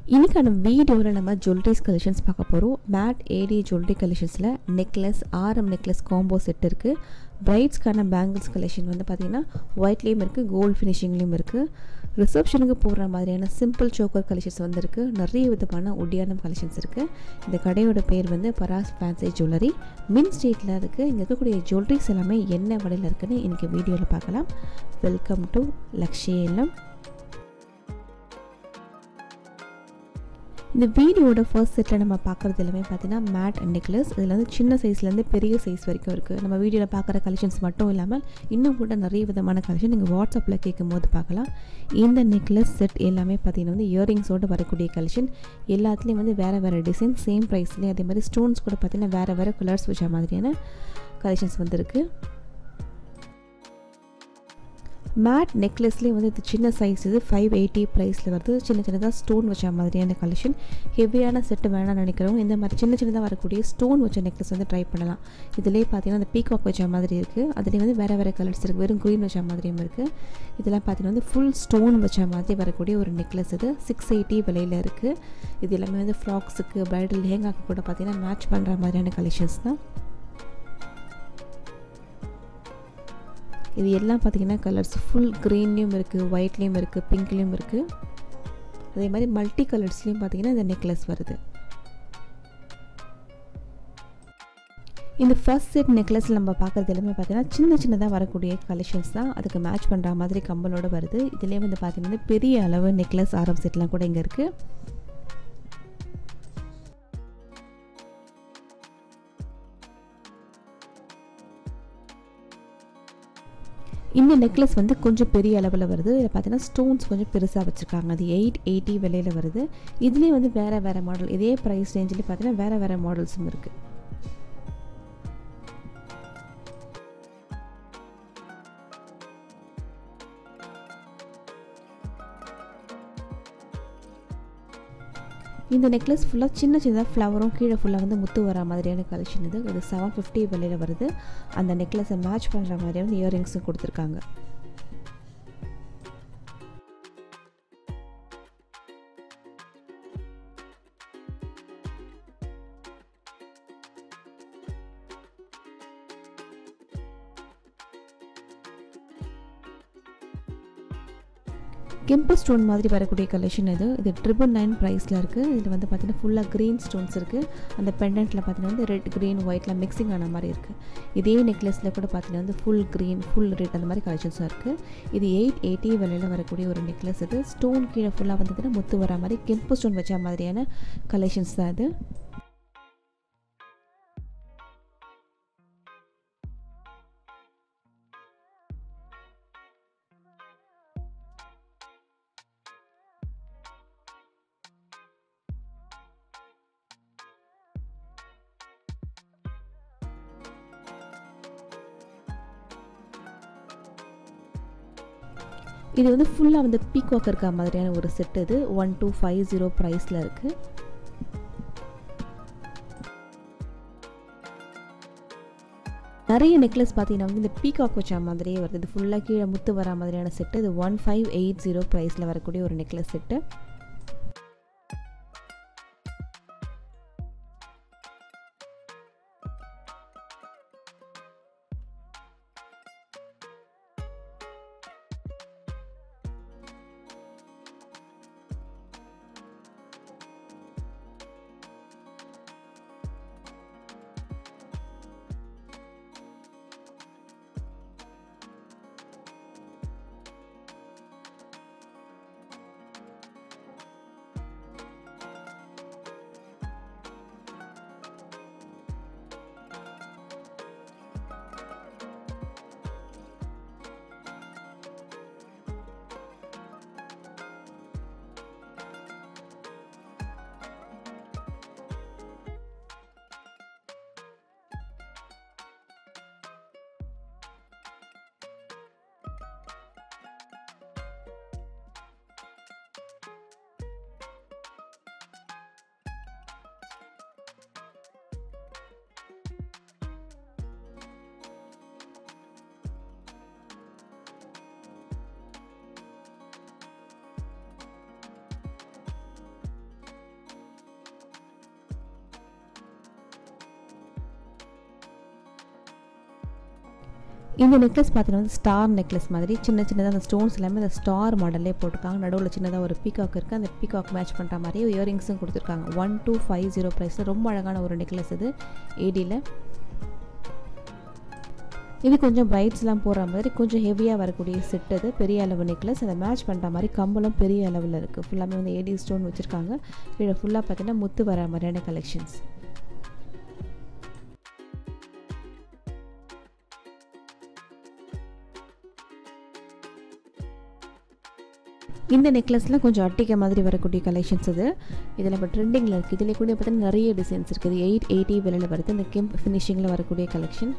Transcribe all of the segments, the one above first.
இன்றைக்கான வீடியோவில் நம்ம ஜுவல்லரிஸ் கலெக்ஷன்ஸ் பார்க்க போகிறோம் மேட் ஏடி ஜுவல்லரி கலெக்ஷன்ஸில் நெக்லஸ் ஆரம் நெக்லஸ் காம்போ செட் இருக்குது பிரைட்ஸ்க்கான பேங்கிள்ஸ் கலெக்ஷன் வந்து பார்த்திங்கன்னா ஒயிட்லேயும் இருக்குது கோல்டு ஃபினிஷிங்லேயும் இருக்குது ரிசப்ஷனுக்கு போடுற மாதிரியான சிம்பிள் சோக்கர் கலெக்ஷன்ஸ் வந்துருக்கு நிறைய விதமான ஒடியானம் கலெக்ஷன்ஸ் இருக்குது இந்த கடையோட பேர் வந்து பராஸ் ஃபேன்சி ஜுவல்லரி மின் ஸ்ட்ரீட்டில் இருக்குது இங்கே இருக்கக்கூடிய ஜுவல்லரிஸ் எல்லாமே என்ன வடையில் இருக்குன்னு இன்றைக்கி வீடியோவில் பார்க்கலாம் வெல்கம் டு லக்ஷேலம் இந்த வீடியோட ஃபர்ஸ்ட் செட்டில் நம்ம பார்க்குறது எல்லாமே பார்த்தீங்கன்னா மேட் நெக்லஸ் இதில் வந்து சின்ன சைஸ்லேருந்து பெரிய சைஸ் வரைக்கும் இருக்குது நம்ம வீடியோவில் பார்க்குற கலெக்ஷன்ஸ் மட்டும் இல்லாமல் இன்னும் கூட நிறைய விதமான கலெக்ஷன் நீங்கள் வாட்ஸ்அப்பில் கேட்கும் போது பார்க்கலாம் இந்த நெக்லஸ் செட் எல்லாமே பார்த்தீங்கன்னா வந்து இயரிங்ஸோடு வரக்கூடிய கலெக்ஷன் எல்லாத்துலேயும் வந்து வேறு வேறு டிசைன் சேம் ப்ரைஸ்லேயே அதே மாதிரி ஸ்டோன்ஸ் கூட பார்த்தீங்கன்னா வேறு வேறு கலர்ஸ் வச்ச மாதிரியான கலெக்ஷன்ஸ் வந்துருக்கு மேட் நெக்லஸ்லேயே வந்து இது சின்ன சைஸ் இது ஃபைவ் எயிட்டி ப்ரைஸில் வருது சின்ன சின்னதாக ஸ்டோன் வச்ச மாதிரியான கலெக்ஷன் ஹெவியான செட்டு வேணாம்னு நினைக்கிறவங்க இந்த மாதிரி சின்ன சின்னதாக வரக்கூடிய ஸ்டோன் வச்ச நெக்லஸ் வந்து ட்ரை பண்ணலாம் இதிலே பார்த்தீங்கன்னா அந்த பீகாக் வச்ச மாதிரி இருக்குது அதுலேயே வந்து வேறு வேறு கலர்ஸ் இருக்குது வெறும் க்ரீன் வச்ச மாதிரியும் இருக்குது இதெல்லாம் பார்த்தீங்கன்னா வந்து ஃபுல் ஸ்டோன் வச்ச மாதிரி வரக்கூடிய ஒரு நெக்லஸ் இது சிக்ஸ் எயிட்டி விலையில் இருக்குது இது எல்லாமே வந்து ஃப்ராக்ஸுக்கு ப்ரைடல் லேங்காக்கு கூட பார்த்தீங்கன்னா மேட்ச் பண்ணுற மாதிரியான கலெக்ஷன்ஸ் தான் இது எல்லாம் பார்த்திங்கன்னா கலர்ஸ் ஃபுல் க்ரீன்லேயும் இருக்குது ஒயிட்லேயும் இருக்குது பிங்க்லேயும் இருக்குது அதே மாதிரி மல்டி கலர்ஸ்லேயும் பார்த்திங்கன்னா இந்த நெக்லஸ் வருது இந்த ஃபர்ஸ்ட் செட் நெக்லஸ் நம்ம பார்க்குறது எல்லாமே பார்த்தீங்கன்னா சின்ன சின்னதாக வரக்கூடிய கலெக்ஷன்ஸ் தான் அதுக்கு மேட்ச் பண்ணுற மாதிரி கம்பலோடு வருது இதுலேயே வந்து பார்த்திங்கன்னா பெரிய அளவு நெக்லஸ் ஆரம் செட்லாம் கூட இங்கே இருக்குது இந்த நெக்லஸ் வந்து கொஞ்சம் பெரிய அளவில் வருது இதில் பார்த்தீங்கன்னா ஸ்டோன்ஸ் கொஞ்சம் பெருசாக வச்சுருக்காங்க அது எயிட் எயிட்டி விலையில் வருது இதுலேயே வந்து வேறு வேறு மாடல் இதே ப்ரைஸ் ரேஞ்சில் பார்த்தீங்கன்னா வேறு வேறு மாடல்ஸும் இருக்குது இந்த நெக்லஸ் ஃபுல்லாக சின்ன சின்னதாக ஃப்ளவரும் கீழே ஃபுல்லாக வந்து முத்து வர மாதிரியான கலெக்ஷன் இது இது செவன் ஃபிஃப்டி விலையில் வருது அந்த நெக்லஸை மேட்ச் பண்ணுற மாதிரியான வந்து இயரிங்ஸும் கொடுத்துருக்காங்க கெம்பு ஸ்டோன் மாதிரி வரக்கூடிய கலெக்ஷன் இது இது ட்ரிபிள் நைன் ப்ரைஸில் இருக்குது இதில் வந்து பார்த்திங்கன்னா ஃபுல்லாக க்ரீன் ஸ்டோன்ஸ் இருக்குது அந்த பெண்டன்ட்டில் பார்த்தீங்கன்னா வந்து ரெட் க்ரீன் ஒயிட்டில் மிக்சிங் ஆன மாதிரி இருக்குது இதே நெக்லஸில் கூட பார்த்தீங்கன்னா வந்து ஃபுல் க்ரீன் ஃபுல் ரெட் அந்த மாதிரி கலெக்ஷன்ஸும் இருக்குது இது எயிட் எயிட்டி விலையில் வரக்கூடிய ஒரு நெக்லஸ் இது ஸ்டோன் கீழே ஃபுல்லாக வந்துட்டு முத்து வர மாதிரி கெம்பு ஸ்டோன் வச்ச மாதிரியான கலெக்ஷன்ஸ் தான் இது இது வந்து ஃபுல்லாக வந்து பீக்வாக் இருக்க மாதிரியான ஒரு செட் இது ஒன் டூ ஃபைவ் ஜீரோ ப்ரைஸில் இருக்குது நிறைய நெக்லஸ் பார்த்தீங்கன்னா வந்து இந்த பீகாக் வச்ச மாதிரியே வருது இது ஃபுல்லாக கீழே முத்து வர மாதிரியான செட்டு இது ஒன் ஃபைவ் எயிட் ஜீரோ ப்ரைஸில் வரக்கூடிய ஒரு நெக்லஸ் செட்டு இந்த நெக்லஸ் பார்த்தீங்கன்னா வந்து ஸ்டார் நெக்லஸ் மாதிரி சின்ன சின்னதாக அந்த ஸ்டோன்ஸ் எல்லாமே அந்த ஸ்டார் மாடல்லே போட்டிருக்காங்க நடுவில் சின்னதாக ஒரு பீகாக் இருக்குது அந்த பீகாக் மேட்ச் பண்ணுற மாதிரி இயரிங்ஸும் கொடுத்துருக்காங்க ஒன் டூ ஃபைவ் ஜீரோ ப்ரைஸில் ரொம்ப அழகான ஒரு நெக்லஸ் இது ஏடியில் இது கொஞ்சம் பிரைட்ஸ்லாம் போகிற மாதிரி கொஞ்சம் ஹெவியாக வரக்கூடிய செட் அது பெரிய அளவு நெக்லஸ் அதை மேட்ச் பண்ணுற மாதிரி கம்பளம் பெரிய அளவில் இருக்குது ஃபுல்லாமே வந்து ஏடி ஸ்டோன் வச்சுருக்காங்க கீழே ஃபுல்லாக பார்த்தீங்கன்னா முத்து வர மாதிரியான கலெக்ஷன்ஸ் இந்த நெக்லஸில் கொஞ்சம் அட்டிக்க மாதிரி வரக்கூடிய கலெக்ஷன்ஸ் இது இதில் இப்போ ட்ரெண்டிங்கில் இருக்குது இதில் கூட பார்த்தீங்கன்னா நிறைய டிசைன்ஸ் இருக்குது எயிட் எயிட்டி விலையில் வருது இந்த கெம்ப் ஃபினிஷிங்கில் வரக்கூடிய கலெக்ஷன்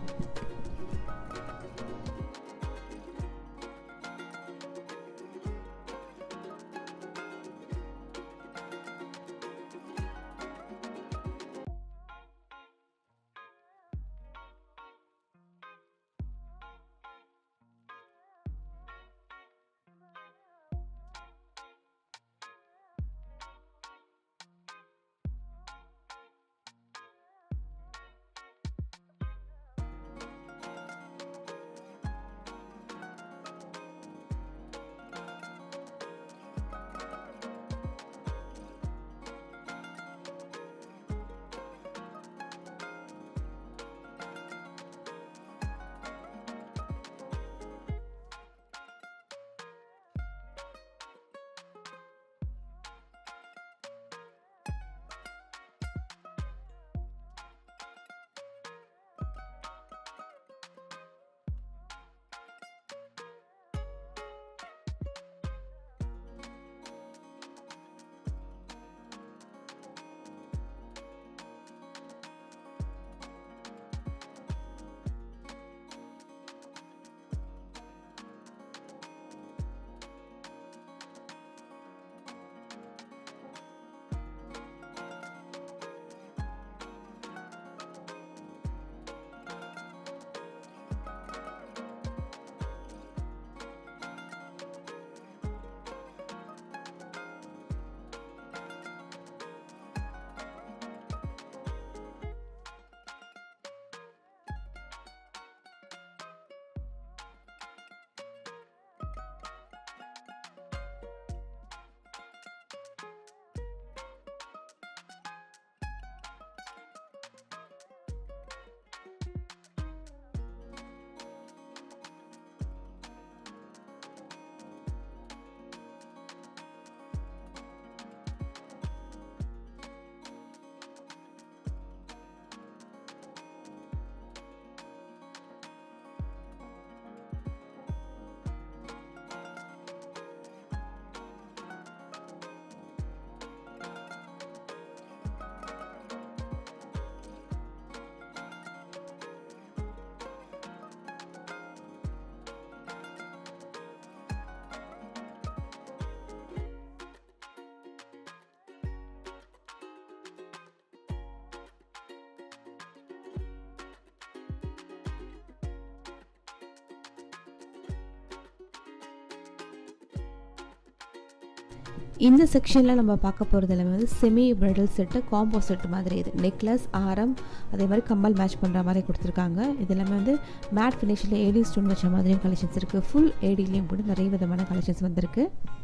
இந்த செக்ஷனில் நம்ம பார்க்க போகிறது எல்லாமே வந்து semi bridal set combo set மாதிரி இது நெக்லஸ் ஆரம் அதே மாதிரி கம்மல் மேட்ச் பண்ணுற மாதிரி கொடுத்துருக்காங்க இது எல்லாமே வந்து மேட் ஃபினிஷில் ஏடி ஸ்டோன் வச்ச மாதிரியும் கலெக்ஷன்ஸ் இருக்குது ஃபுல் ஏடிலையும் கூட நிறைய விதமான கலெக்ஷன்ஸ் வந்திருக்கு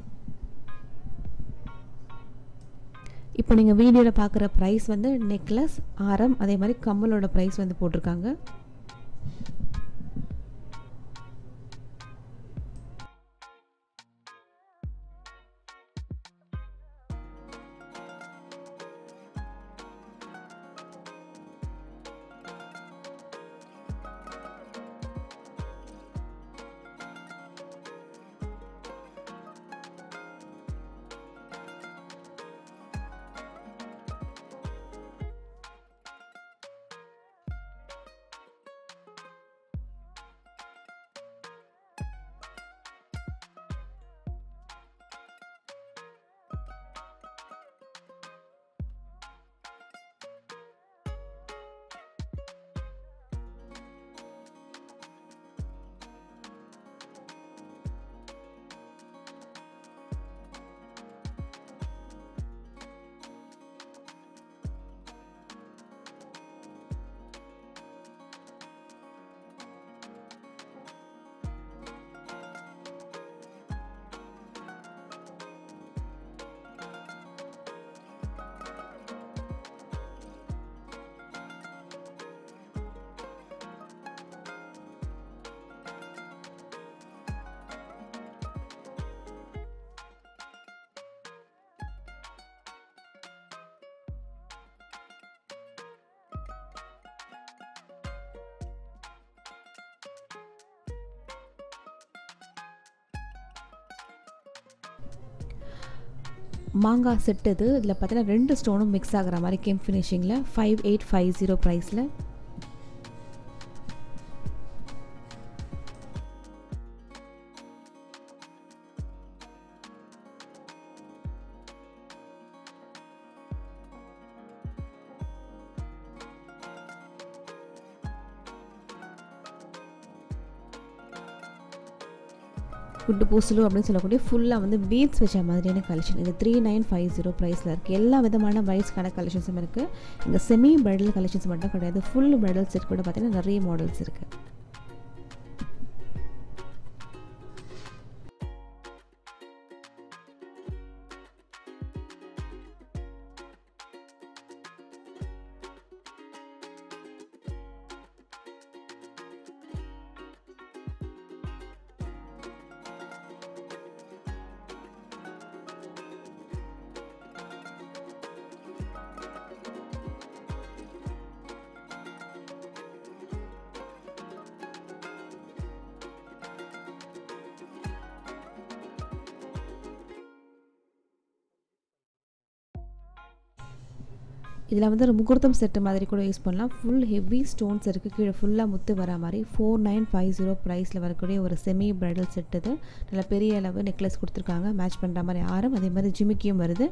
இப்போ நீங்கள் வீடியோவில் பார்க்குற ப்ரைஸ் வந்து நெக்லஸ் ஆரம் அதே மாதிரி கம்மலோட ப்ரைஸ் வந்து போட்டிருக்காங்க மாங்காய் செட் இது இதில் பார்த்தீங்கன்னா ரெண்டு ஸ்டோனும் மிக்ஸ் ஆகிற மாதிரி கேம் ஃபினிஷிங்கில் ஃபைவ் எயிட் ஃபைவ் ஜீரோ ப்ரைஸில் குட்டு பூசலு அப்படின்னு சொல்லக்கூடிய ஃபுல்லாக வந்து பீட்ஸ் வச்ச மாதிரியான கலெக்ஷன் இது த்ரீ நைன் ஃபைவ் ஜீரோ ப்ரைஸில் இருக்குது எல்லா விதமான ப்ரைஸ்க்கான கலெக்ஷன்ஸும் இருக்குது இங்கே செமி பிரைடல் கலெக்ஷன்ஸ் மட்டும் கிடையாது ஃபுல் பிரைடல் செட் கூட பார்த்தீங்கன்னா நிறைய மாடல்ஸ் இருக்குது இதில் வந்து ஒரு முகூர்த்தம் செட்டு மாதிரி கூட யூஸ் பண்ணலாம் ஃபுல் ஹெவி ஸ்டோன்ஸ் இருக்குது கீழே ஃபுல்லாக முத்து வர மாதிரி ஃபோர் நைன் ஃபைவ் ஜீரோ ப்ரைஸில் வரக்கூடிய ஒரு செமி பிரைடல் செட் இது நல்ல பெரிய அளவு நெக்லஸ் கொடுத்துருக்காங்க மேட்ச் பண்ணுற மாதிரி ஆரம் அதே மாதிரி ஜிமிக்கியும் வருது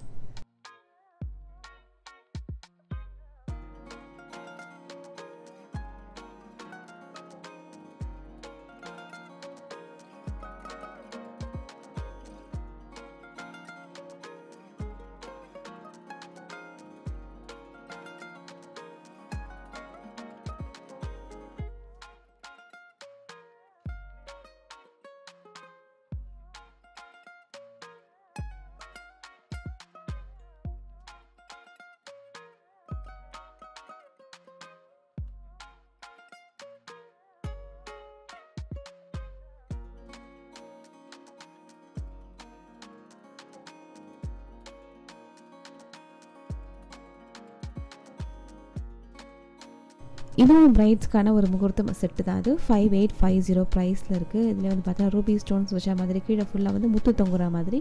இதுவும் பிரைட்ஸ்க்கான ஒரு முகூர்த்தம் செட்டு தான் அது ஃபைவ் எயிட் ஃபைவ் ஜீரோ ப்ரைஸில் இருக்குது இதில் வந்து பார்த்தீங்கன்னா ரூபி ஸ்டோன்ஸ் வச்ச மாதிரி கீழே ஃபுல்லாக வந்து முத்து தொங்குற மாதிரி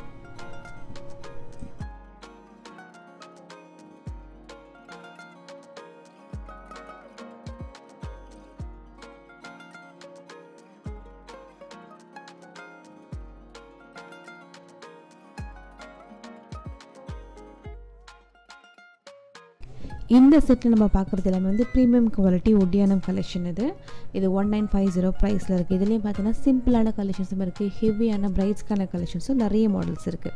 இந்த செட்டில் நம்ம பார்க்குறது எல்லாமே வந்து ப்ரீமியம் குவாலிட்டி ஒட்டியானம் கலெக்ஷன் இது இது ஒன் நைன் ஃபைவ் ஜீரோ ப்ரைஸில் இருக்குது இதுலேயும் பார்த்தீங்கன்னா சிம்பிளான கலெக்ஷன்ஸும் இருக்குது ஹெவியான பிரைட்ஸ்க்கான கலெக்ஷன்ஸும் நிறைய மாடல்ஸ் இருக்குது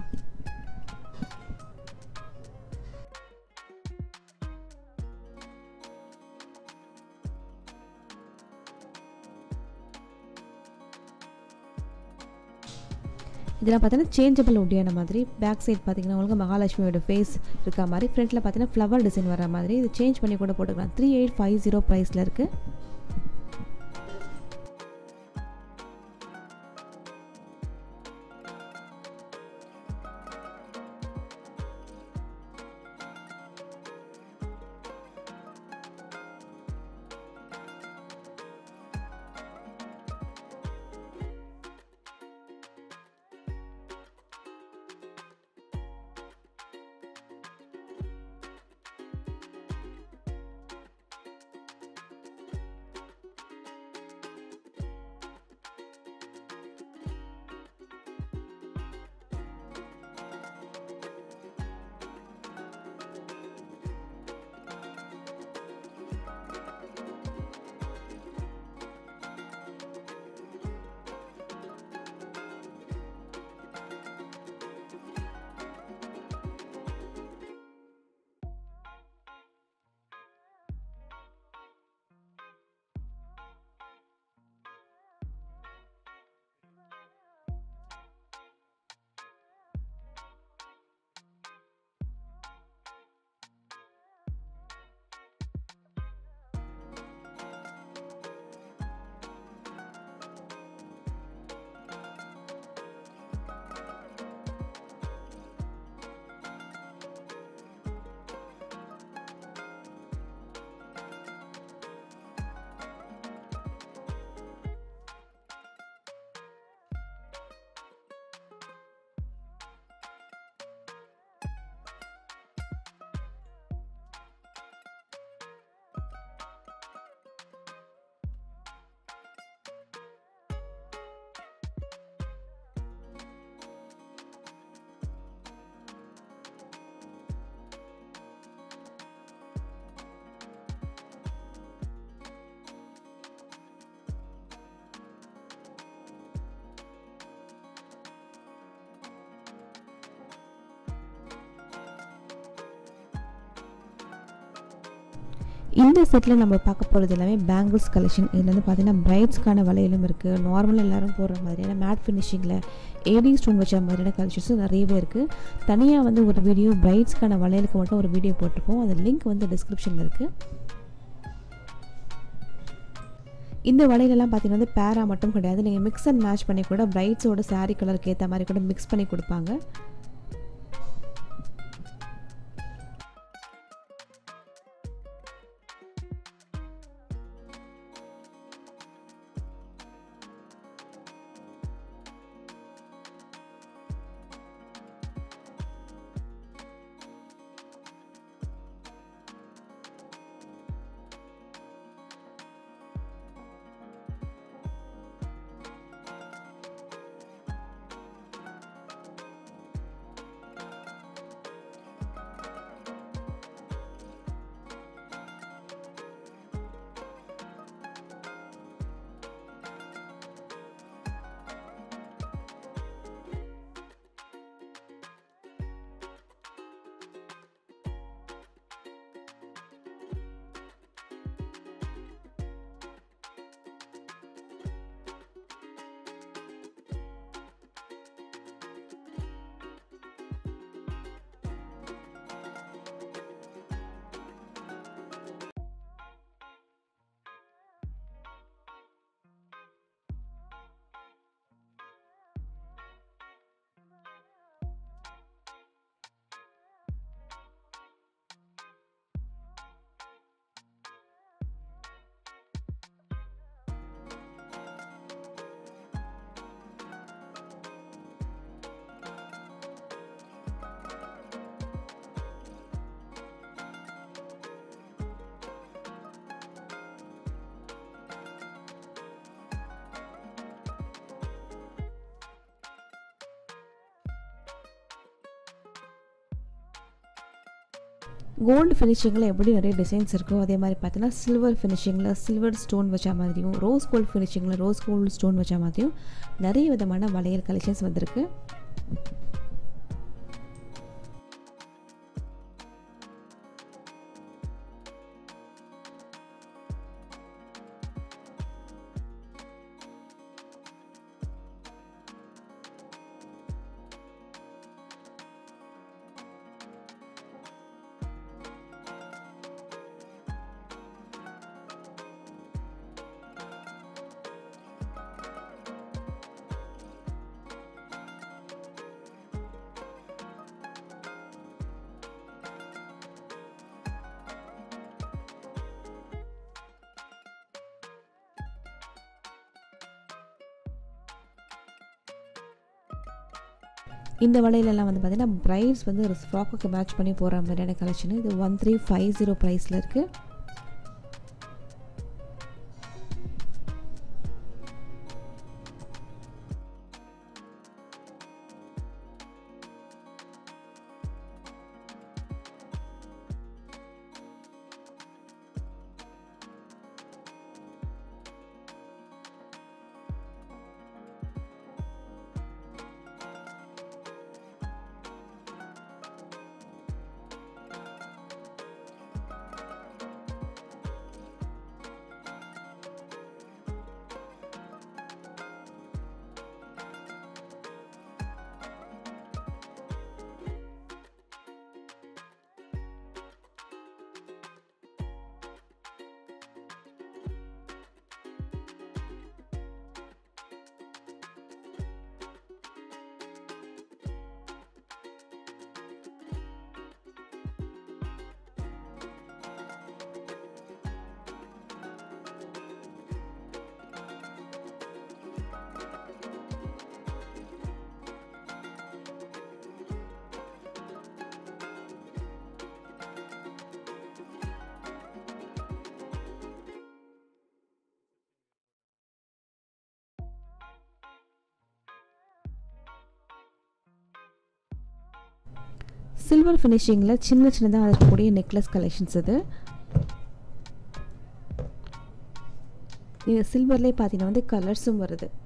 இதெல்லாம் பார்த்தீங்கன்னா சேஞ்சபிள் ஒட்டியான மாதிரி பேக் சைட் பார்த்தீங்கன்னா உங்களுக்கு மகாலட்சுமியோட ஃபேஸ் இருக்க மாதிரி ஃப்ரண்ட்டில் பார்த்தீங்கன்னா ஃப்ளவர் டிசைன் வர மாதிரி இது சேஞ்ச் பண்ணி கூட போட்டுக்கலாம் த்ரீ எயிட் ஃபைவ் ஜீரோ ப்ரைஸில் இருக்குது இந்த செட்டில் நம்ம பார்க்க போகிறது எல்லாமே பேங்கிள்ஸ் கலெக்ஷன் இதில் வந்து பார்த்தீங்கன்னா பிரைட்ஸ்க்கான வளையலும் இருக்குது நார்மல் எல்லாரும் போடுற மாதிரியான மேட் ஃபினிஷிங்கில் ஏடி ஸ்டோன் வச்ச மாதிரியான கலெக்ஷன்ஸும் நிறையவே இருக்குது தனியாக வந்து ஒரு வீடியோ பிரைட்ஸ்க்கான வளையலுக்கு மட்டும் ஒரு வீடியோ போட்டிருப்போம் அது லிங்க் வந்து டிஸ்கிரிப்ஷனில் இருக்குது இந்த வளையலெல்லாம் பார்த்தீங்கன்னா வந்து பேரா மட்டும் கிடையாது நீங்கள் மிக்ஸ் அண்ட் மேட்ச் பண்ணி கூட பிரைட்ஸோட சாரீ கலருக்கு ஏற்ற மாதிரி கூட மிக்ஸ் பண்ணி கொடுப்பாங்க கோல்டு ஃபினிஷிங்கில் எப்படி நிறைய டிசைன்ஸ் இருக்கோ அதே மாதிரி பார்த்தீங்கன்னா சில்வர் ஃபினிஷிங்கில் சில்வர் ஸ்டோன் வச்ச மாதிரியும் ரோஸ் கோல்டு ஃபினிஷிங்கில் ரோஸ் கோல்டு ஸ்டோன் வச்ச மாதிரியும் நிறைய விதமான வளையல் கலெக்ஷன்ஸ் வந்திருக்கு இந்த வளையலெல்லாம் வந்து பார்த்திங்கன்னா ப்ரைஸ் வந்து ஒரு ஃப்ராக்குக்கு மேட்ச் பண்ணி போகிற மாதிரியான கலெக்ஷன் இது ஒன் த்ரீ ஃபைவ் ஜீரோ ப்ரைஸில் இருக்குது சில்வர் ஃபினிஷிங்கில் சின்ன சின்னதாக இருக்கக்கூடிய நெக்லஸ் கலெக்ஷன்ஸ் இது இது சில்வர்லேயே பார்த்தீங்கன்னா வந்து கலர்ஸும் வருது